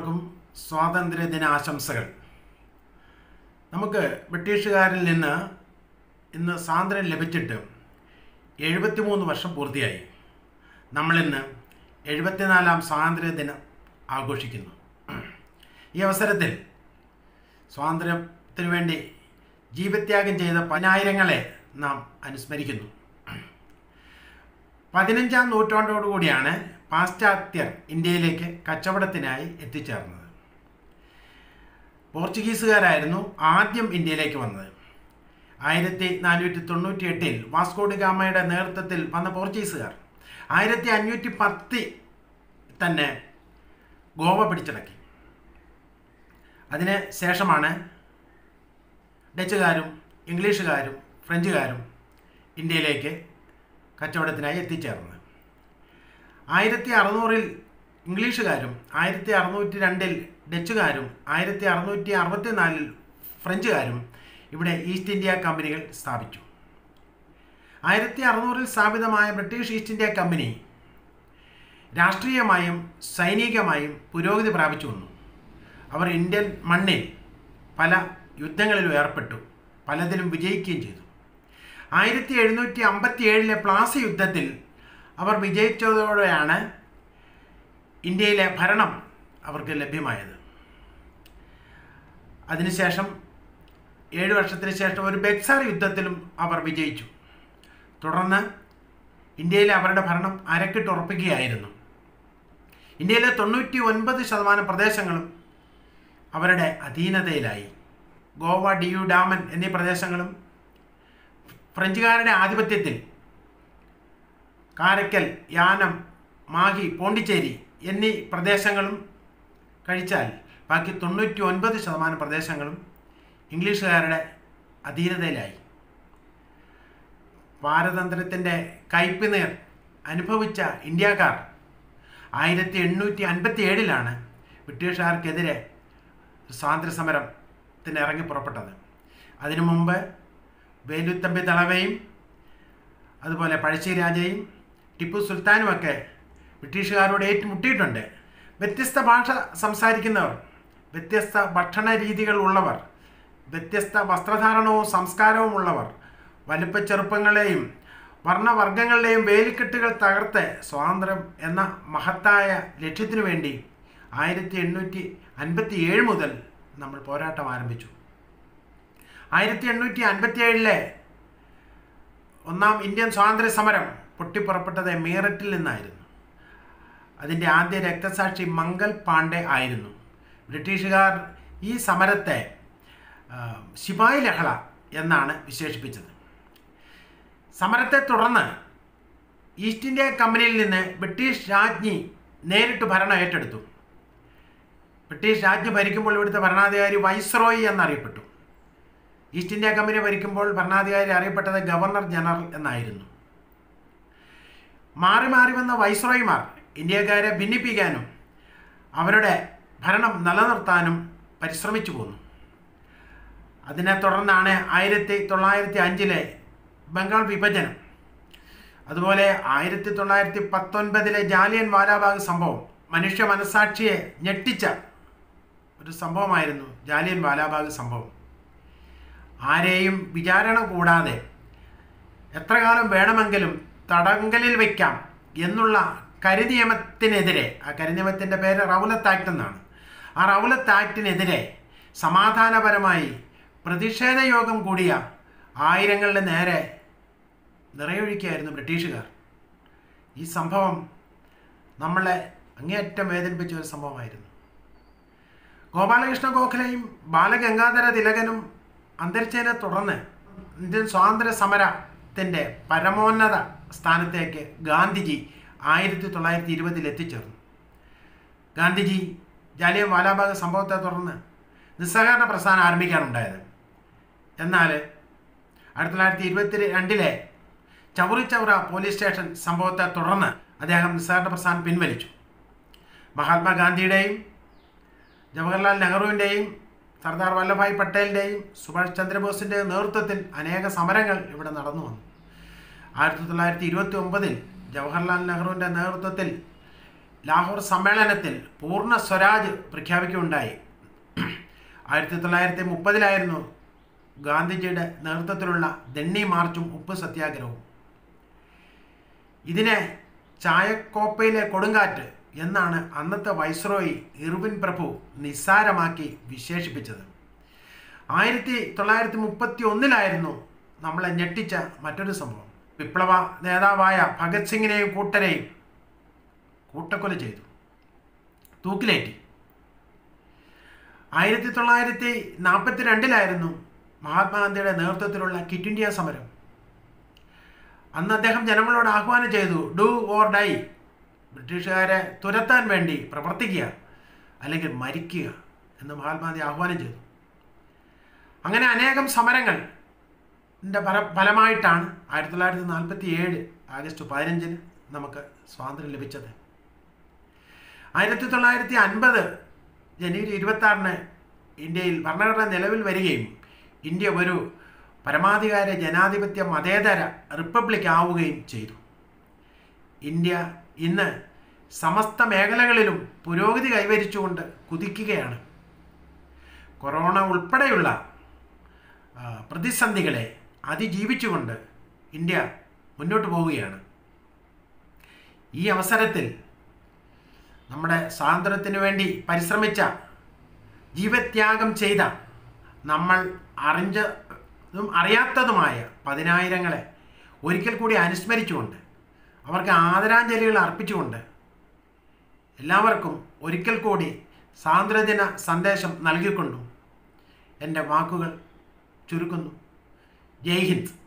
എല്ലാവർക്കും സ്വാതന്ത്ര്യ ദിനാശംസകൾ നമുക്ക് ബ്രിട്ടീഷുകാരിൽ നിന്ന് ഇന്ന് സ്വാതന്ത്ര്യം ലഭിച്ചിട്ട് എഴുപത്തിമൂന്ന് വർഷം പൂർത്തിയായി നമ്മളിന്ന് എഴുപത്തിനാലാം സ്വാതന്ത്ര്യ ദിനം ആഘോഷിക്കുന്നു ഈ അവസരത്തിൽ സ്വാതന്ത്ര്യത്തിനു വേണ്ടി ജീവത്യാഗം ചെയ്ത പതിനായിരങ്ങളെ നാം അനുസ്മരിക്കുന്നു പതിനഞ്ചാം നൂറ്റാണ്ടോടുകൂടിയാണ് പാശ്ചാത്യർ ഇന്ത്യയിലേക്ക് കച്ചവടത്തിനായി എത്തിച്ചേർന്നത് പോർച്ചുഗീസുകാരായിരുന്നു ആദ്യം ഇന്ത്യയിലേക്ക് വന്നത് ആയിരത്തി നാനൂറ്റി തൊണ്ണൂറ്റി എട്ടിൽ വാസ്കോഡി ഗാമയുടെ നേതൃത്വത്തിൽ വന്ന പോർച്ചുഗീസുകാർ ആയിരത്തി അഞ്ഞൂറ്റി പത്തി തന്നെ ഗോവ പിടിച്ചടക്കി അതിന് ശേഷമാണ് ഡച്ചുകാരും ഇംഗ്ലീഷുകാരും ഫ്രഞ്ചുകാരും ഇന്ത്യയിലേക്ക് കച്ചവടത്തിനായി എത്തിച്ചേർന്നത് ആയിരത്തി അറുന്നൂറിൽ ഇംഗ്ലീഷുകാരും ആയിരത്തി അറുന്നൂറ്റി രണ്ടിൽ ഡച്ചുകാരും ആയിരത്തി അറുന്നൂറ്റി അറുപത്തി നാലിൽ ഫ്രഞ്ചുകാരും ഇവിടെ ഈസ്റ്റ് ഇന്ത്യ കമ്പനികൾ സ്ഥാപിച്ചു ആയിരത്തി അറുന്നൂറിൽ സ്ഥാപിതമായ ബ്രിട്ടീഷ് ഈസ്റ്റ് ഇന്ത്യ കമ്പനി രാഷ്ട്രീയമായും സൈനികമായും പുരോഗതി പ്രാപിച്ചു വന്നു അവർ ഇന്ത്യൻ മണ്ണിൽ പല യുദ്ധങ്ങളിലും ഏർപ്പെട്ടു പലതിലും വിജയിക്കുകയും ചെയ്തു ആയിരത്തി എഴുന്നൂറ്റി അമ്പത്തി ഏഴിലെ പ്ലാസി യുദ്ധത്തിൽ അവർ വിജയിച്ചതോടെയാണ് ഇന്ത്യയിലെ ഭരണം അവർക്ക് ലഭ്യമായത് അതിനുശേഷം ഏഴ് വർഷത്തിന് ശേഷം ഒരു ബെക്സാർ യുദ്ധത്തിലും അവർ വിജയിച്ചു തുടർന്ന് ഇന്ത്യയിലെ അവരുടെ ഭരണം അരക്കിട്ടുറപ്പിക്കുകയായിരുന്നു ഇന്ത്യയിലെ തൊണ്ണൂറ്റി ഒൻപത് ശതമാനം പ്രദേശങ്ങളും അവരുടെ അധീനതയിലായി ഗോവ ഡിയു ഡാമൻ എന്നീ പ്രദേശങ്ങളും ഫ്രഞ്ചുകാരുടെ ആധിപത്യത്തിൽ കാരക്കൽ യാനം മാഹി പോണ്ടിച്ചേരി എന്നീ പ്രദേശങ്ങളും കഴിച്ചാൽ ബാക്കി തൊണ്ണൂറ്റി ഒൻപത് ശതമാനം പ്രദേശങ്ങളും ഇംഗ്ലീഷുകാരുടെ അധീനതയിലായി പാരതന്ത്രത്തിൻ്റെ കയ്പ് നീർ അനുഭവിച്ച ഇന്ത്യക്കാർ ആയിരത്തി എണ്ണൂറ്റി അൻപത്തി ഏഴിലാണ് ബ്രിട്ടീഷുകാർക്കെതിരെ സ്വാതന്ത്ര്യ സമരത്തിന് ഇറങ്ങി പുറപ്പെട്ടത് അതിനു മുമ്പ് വേലുത്തമ്പി ദളവയും അതുപോലെ പഴശ്ശി രാജയും ടിപ്പു സുൽത്താനുമൊക്കെ ബ്രിട്ടീഷുകാരോട് ഏറ്റുമുട്ടിയിട്ടുണ്ട് വ്യത്യസ്ത ഭാഷ സംസാരിക്കുന്നവർ വ്യത്യസ്ത ഭക്ഷണ രീതികൾ ഉള്ളവർ വ്യത്യസ്ത വസ്ത്രധാരണവും സംസ്കാരവും ഉള്ളവർ വലിപ്പച്ചെറുപ്പങ്ങളെയും വർണ്ണവർഗങ്ങളുടെയും വേലിക്കെട്ടുകൾ തകർത്ത് സ്വാതന്ത്ര്യം എന്ന മഹത്തായ ലക്ഷ്യത്തിനു വേണ്ടി ആയിരത്തി എണ്ണൂറ്റി അൻപത്തി ഏഴ് മുതൽ നമ്മൾ പോരാട്ടം ആരംഭിച്ചു ആയിരത്തി എണ്ണൂറ്റി അൻപത്തി ഏഴിലെ ഒന്നാം ഇന്ത്യൻ സ്വാതന്ത്ര്യ സമരം പൊട്ടിപ്പുറപ്പെട്ടത് മീററ്റിൽ നിന്നായിരുന്നു അതിൻ്റെ ആദ്യ രക്തസാക്ഷി മംഗൽ പാണ്ഡെ ആയിരുന്നു ബ്രിട്ടീഷുകാർ ഈ സമരത്തെ ശിപായി ലഹള എന്നാണ് വിശേഷിപ്പിച്ചത് സമരത്തെ തുടർന്ന് ഈസ്റ്റ് ഇന്ത്യ കമ്പനിയിൽ നിന്ന് ബ്രിട്ടീഷ് രാജ്ഞി നേരിട്ട് ഭരണം ഏറ്റെടുത്തു ബ്രിട്ടീഷ് രാജ്ഞി ഭരിക്കുമ്പോൾ ഇവിടുത്തെ ഭരണാധികാരി വൈസ്രോയി എന്നറിയപ്പെട്ടു ഈസ്റ്റ് ഇന്ത്യ കമ്പനി ഭരിക്കുമ്പോൾ ഭരണാധികാരി അറിയപ്പെട്ടത് ഗവർണർ ജനറൽ എന്നായിരുന്നു മാറി മാറി വന്ന വൈസ്രോയിമാർ ഇന്ത്യക്കാരെ ഭിന്നിപ്പിക്കാനും അവരുടെ ഭരണം നിലനിർത്താനും പരിശ്രമിച്ചു പോന്നു അതിനെ തുടർന്നാണ് ആയിരത്തി തൊള്ളായിരത്തി അഞ്ചിലെ ബംഗാൾ വിഭജനം അതുപോലെ ആയിരത്തി തൊള്ളായിരത്തി പത്തൊൻപതിലെ ജാലിയൻ വാലാബാഗ് സംഭവം മനുഷ്യ മനസാക്ഷിയെ ഞെട്ടിച്ച ഒരു സംഭവമായിരുന്നു ജാലിയൻ വാലാബാഗ് സംഭവം ആരെയും വിചാരണ കൂടാതെ എത്ര കാലം വേണമെങ്കിലും തടങ്കലിൽ വയ്ക്കാം എന്നുള്ള കരിനിയമത്തിനെതിരെ ആ കരിനിയമത്തിൻ്റെ പേര് റൗലത്ത് ആക്ട് എന്നാണ് ആ റൗലത്ത് ആക്ടിനെതിരെ സമാധാനപരമായി പ്രതിഷേധ യോഗം കൂടിയ ആയിരങ്ങളുടെ നേരെ നിറയൊഴിക്കുകയായിരുന്നു ബ്രിട്ടീഷുകാർ ഈ സംഭവം നമ്മളെ അങ്ങേയറ്റം വേദനിപ്പിച്ച ഒരു സംഭവമായിരുന്നു ഗോപാലകൃഷ്ണ ഗോഖലെയും ബാലഗംഗാധര തിലകനും അന്തരിച്ചതിനെ തുടർന്ന് ഇന്ത്യൻ സ്വാതന്ത്ര്യ സമരത്തിൻ്റെ പരമോന്നത സ്ഥാനത്തേക്ക് ഗാന്ധിജി ആയിരത്തി തൊള്ളായിരത്തി ഇരുപതിൽ എത്തിച്ചേർന്നു ഗാന്ധിജി ജാലിയൻ വാലാബാഗ് സംഭവത്തെ തുടർന്ന് നിസ്സഹകരണ പ്രസ്ഥാനം ആരംഭിക്കാനുണ്ടായത് എന്നാൽ ആയിരത്തി തൊള്ളായിരത്തി ഇരുപത്തി രണ്ടിലെ ചൗറി ചൗറ പോലീസ് സ്റ്റേഷൻ സംഭവത്തെ തുടർന്ന് അദ്ദേഹം നിസ്സഹകരണ പ്രസ്ഥാനം പിൻവലിച്ചു മഹാത്മാഗാന്ധിയുടെയും ജവഹർലാൽ നെഹ്റുവിൻ്റെയും സർദാർ വല്ലഭായ് പട്ടേലിൻ്റെയും സുഭാഷ് ചന്ദ്രബോസിൻ്റെയും നേതൃത്വത്തിൽ അനേക സമരങ്ങൾ ഇവിടെ നടന്നു വന്നു ആയിരത്തി തൊള്ളായിരത്തി ഇരുപത്തി ഒമ്പതിൽ ജവഹർലാൽ നെഹ്റുവിൻ്റെ നേതൃത്വത്തിൽ ലാഹോർ സമ്മേളനത്തിൽ പൂർണ്ണ സ്വരാജ് പ്രഖ്യാപിക്കുകയുണ്ടായി ആയിരത്തി തൊള്ളായിരത്തി മുപ്പതിലായിരുന്നു ഗാന്ധിജിയുടെ നേതൃത്വത്തിലുള്ള ദണ്ണി മാർച്ചും ഉപ്പ് സത്യാഗ്രഹവും ഇതിനെ ചായക്കോപ്പയിലെ കൊടുങ്കാറ്റ് എന്നാണ് അന്നത്തെ വൈസ്രോയി ഇർവിൻ പ്രഭു നിസ്സാരമാക്കി വിശേഷിപ്പിച്ചത് ആയിരത്തി തൊള്ളായിരത്തി മുപ്പത്തി ഒന്നിലായിരുന്നു നമ്മളെ ഞെട്ടിച്ച മറ്റൊരു സംഭവം വിപ്ലവ നേതാവായ ഭഗത് സിംഗിനെയും കൂട്ടരെയും കൂട്ടക്കൊല ചെയ്തു തൂക്കിലേറ്റി ആയിരത്തി തൊള്ളായിരത്തി നാൽപ്പത്തി രണ്ടിലായിരുന്നു മഹാത്മാഗാന്ധിയുടെ നേതൃത്വത്തിലുള്ള ക്വിറ്റ് ഇന്ത്യ സമരം അന്ന് അദ്ദേഹം ജനങ്ങളോട് ആഹ്വാനം ചെയ്തു ഡു ഓർ ഡൈ ബ്രിട്ടീഷുകാരെ തുരത്താൻ വേണ്ടി പ്രവർത്തിക്കുക അല്ലെങ്കിൽ മരിക്കുക എന്ന് മഹാത്മാഗാന്ധി ആഹ്വാനം ചെയ്തു അങ്ങനെ അനേകം സമരങ്ങൾ ഫല ഫലമായിട്ടാണ് ആയിരത്തി തൊള്ളായിരത്തി നാൽപ്പത്തി ഏഴ് ആഗസ്റ്റ് പതിനഞ്ചിന് നമുക്ക് സ്വാതന്ത്ര്യം ലഭിച്ചത് ആയിരത്തി തൊള്ളായിരത്തി അൻപത് ജനുവരി ഇരുപത്തി ആറിന് ഇന്ത്യയിൽ ഭരണഘടന നിലവിൽ വരികയും ഇന്ത്യ ഒരു പരമാധികാര ജനാധിപത്യ മതേതര റിപ്പബ്ലിക് ആവുകയും ചെയ്തു ഇന്ത്യ ഇന്ന് സമസ്ത മേഖലകളിലും പുരോഗതി കൈവരിച്ചുകൊണ്ട് കുതിക്കുകയാണ് കൊറോണ ഉൾപ്പെടെയുള്ള ആ, പ്രതിസന്ധികളെ അതിജീവിച്ചുകൊണ്ട് ഇന്ത്യ മുന്നോട്ട് പോവുകയാണ് ഈ അവസരത്തിൽ നമ്മുടെ സ്വാതന്ത്ര്യത്തിന് വേണ്ടി പരിശ്രമിച്ച ജീവത്യാഗം ചെയ്ത നമ്മൾ അറിഞ്ഞതും അറിയാത്തതുമായ പതിനായിരങ്ങളെ ഒരിക്കൽ കൂടി അനുസ്മരിച്ചുകൊണ്ട് അവർക്ക് ആദരാഞ്ജലികൾ അർപ്പിച്ചുകൊണ്ട് എല്ലാവർക്കും ഒരിക്കൽ കൂടി സ്വാതന്ത്ര്യദിന സന്ദേശം നൽകിക്കൊണ്ടും എൻ്റെ വാക്കുകൾ ചുരുക്കുന്നു ജയ് ഹിന്ദ്